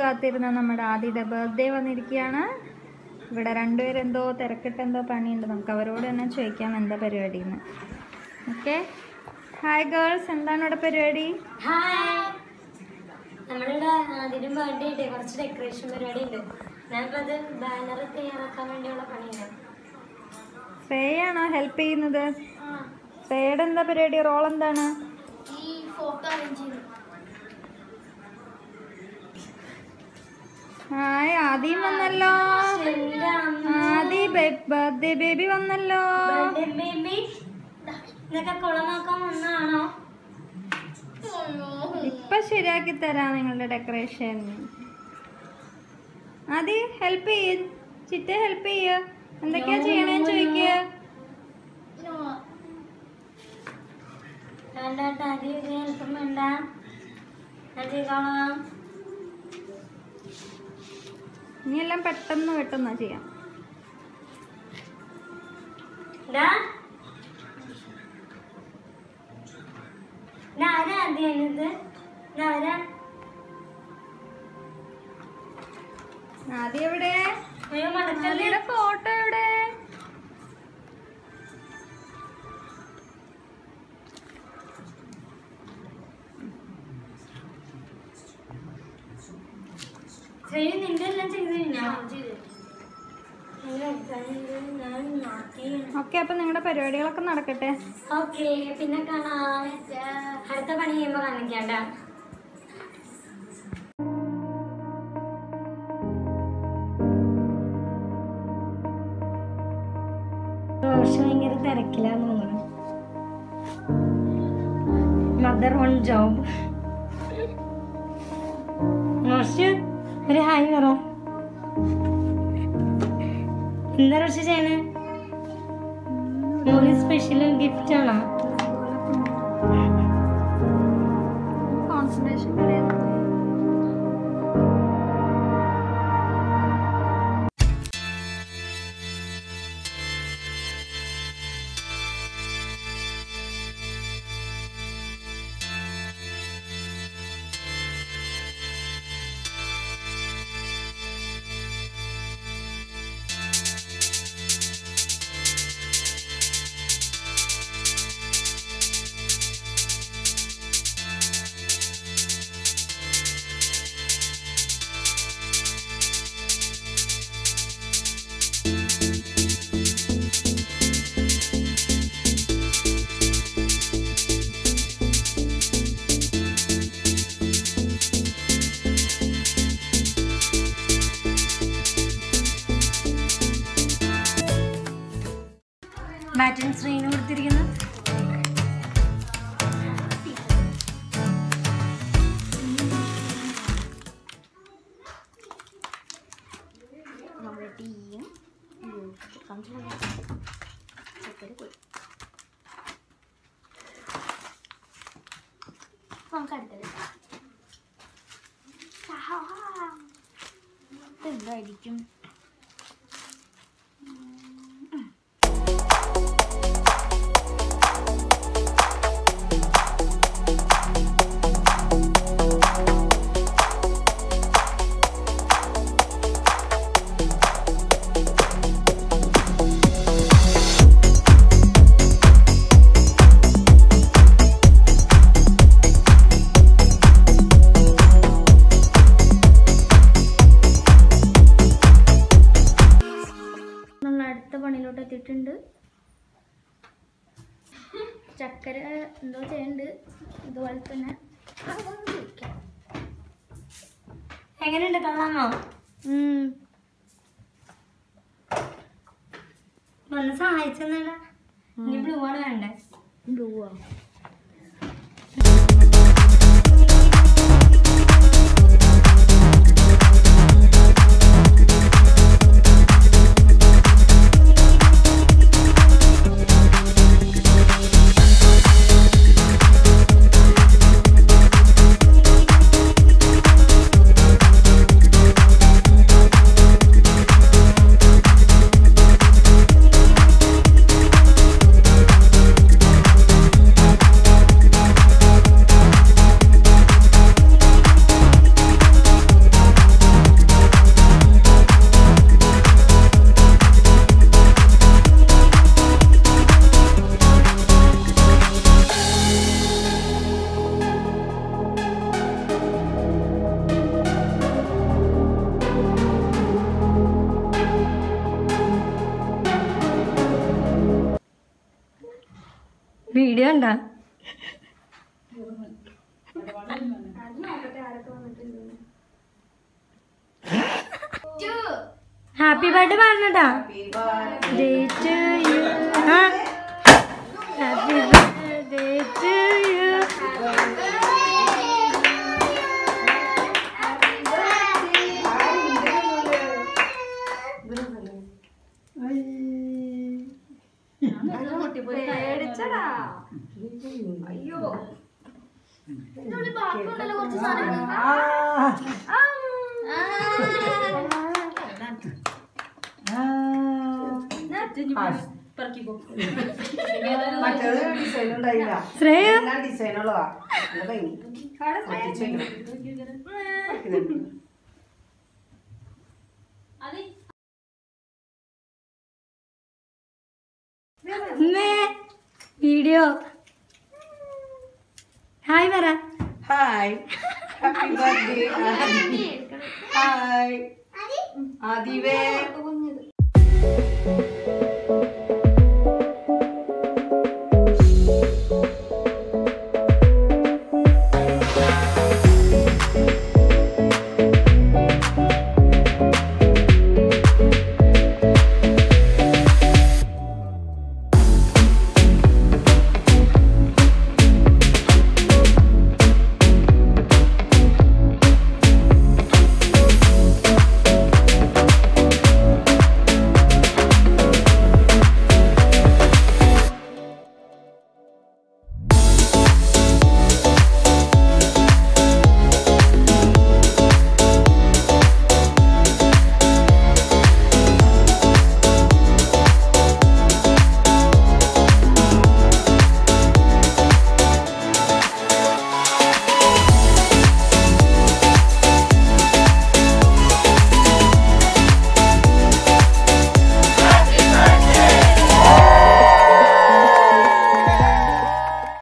കാത്തിരുന്ന നമ്മുടെ ആദിയുടെ ബർത്ത്ഡേ വന്നിരിക്കുകയാണ് ഇവിടെ രണ്ടുപേരും എന്തോ തിരക്കിട്ട് എന്തോ പണിയുണ്ട് നമുക്ക് അവരോട് തന്നെ ചോദിക്കാം എന്താ പരിപാടി എന്ന് ഓക്കെ ഹായ് ഗേൾസ് എന്താണ് ഇവിടെ പരിപാടി ഹായ് നമ്മളിവിടെ അതിന് ബർത്ത്ഡേ ഉണ്ട് കുറച്ച് ഡെക്കറേഷൻ പരിപാടി ഉണ്ട് ഞാനിപ്പോൾ അത് ബാനർ തയ്യാറാക്കാൻ വേണ്ടിയുള്ള പണിയാണ് ശ്രേയാണോ ഹെൽപ്പ് ചെയ്യുന്നത് ശ്രേയുടെ എന്താ പരിപാടി റോൾ എന്താണ് ഈ ഫോട്ടോ അറേഞ്ച് ചെയ്തു ഹായ് ആദിയും വന്നല്ലോ ആദി ബർത്ത്ഡേ ബേബി വന്നല്ലോ ബേബി ഇതൊക്കെ കുളമാക്കാൻ വന്നതാണോ ഇപ്പൊ ശരിയാക്കി തരാം നിങ്ങളുടെ ഡെക്കറേഷൻ ആദി ഹെൽപ്പ് ചെയ്യ ചിറ്റ ഹെൽപ്പ് ചെയ്യ എന്തൊക്കെയാ ചെയ്യണേന്ന് ചോദിക്കുക വേണ്ട ആദ്യം ഒരു ഹെൽപ്പും വേണ്ട ഞാൻ ചെയ്തോളാം ഇനി എല്ലാം പെട്ടെന്ന് പെട്ടെന്ന് ചെയ്യാം ഇതാ ഞാൻ ആരാ ആദ്യം ഇത് ഞാൻ ആരാ ആദി എവിടെ അയ്യോ മടക്കല്ലേ ആദിയുടെ ഫോട്ടോ എവിടെ ശ്രീ നിന്റെ എല്ലാം ചെയ്ത് കഴിഞ്ഞോ ഞാൻ മാറ്റി ഓക്കെ അപ്പൊ നിങ്ങളുടെ പരിപാടികളൊക്കെ നടക്കട്ടെ ഓക്കെ പിന്നെ കാണാം അടുത്ത പണി ചെയ്യുമ്പോ കാണിക്കണ്ട റോഷ് ഭയങ്കര തിരക്കിലാന്ന് തോന്നുന്നു മദർ ഓൺ ജോബ് റോഷ് ഒരു ഹായ് പറ എന്താ റോഷ് ചെയ്യണേ മോളി സ്പെഷ്യൽ ഗിഫ്റ്റ് ആണോ കോൺസെൻട്രേഷൻ ബാറ്റൻ സ്ക്രീൻ കൊടുത്തിരിക്കുന്നു നമ്മുടെ ടീയും നമുക്ക് അടുത്തത് എന്തായിരിക്കും നമ്മൾ അടുത്ത പണിയിലോട്ട് എത്തിയിട്ടുണ്ട് ചക്കര എന്തോ ചെയ്യുന്നുണ്ട് ഇതുപോലെ തന്നെ അതൊന്ന് ചോദിക്കാം. എങ്ങനെയുണ്ട് കൊള്ളാമോ ഉം. വന്ന് സഹായിച്ചെന്നല്ല ഇനി ബ്ലൂ ആണ് വേണ്ടേ blue ആ. ആ വീഡിയോ ഉണ്ടാ ഹാപ്പി ബർത്ത്ഡേ പറഞ്ഞട്ടാ day to you happy birthday to you പേടിച്ചടാ അയ്യോ മറ്റേത് ഡിസൈൻ ഉണ്ടായില്ല ശ്രേയ എല്ലാം ഡിസൈനുള്ളതാ നല്ല ഭംഗി ഒട്ടിച്ച് വെക്കണം. അമ്മേ വീഡിയോ ഹായ് പറ ഹായ് ഹാപ്പി ബർത്ത്ഡേ ഹായ് ആദിവേ